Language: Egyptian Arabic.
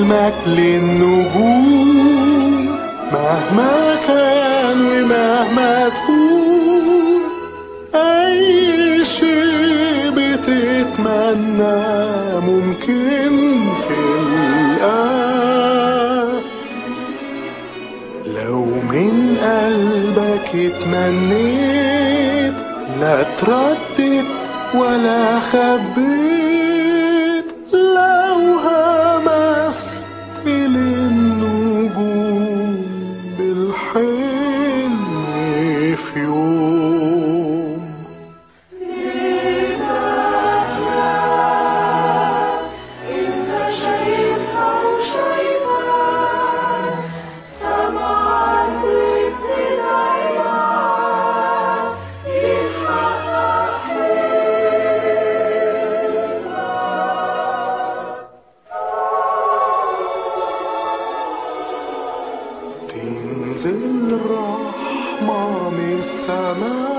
حلمك للنجوم مهما كان ومهما تكون أي شيء بتتمنى ممكن تلقاه لو من قلبك اتمنيت لا تردد ولا خبيت لو همست للنجوم بالحلم في يوم انت شايفها وشايفها سمعك وبتدعيها يتحقق تنزل رحمة من السماء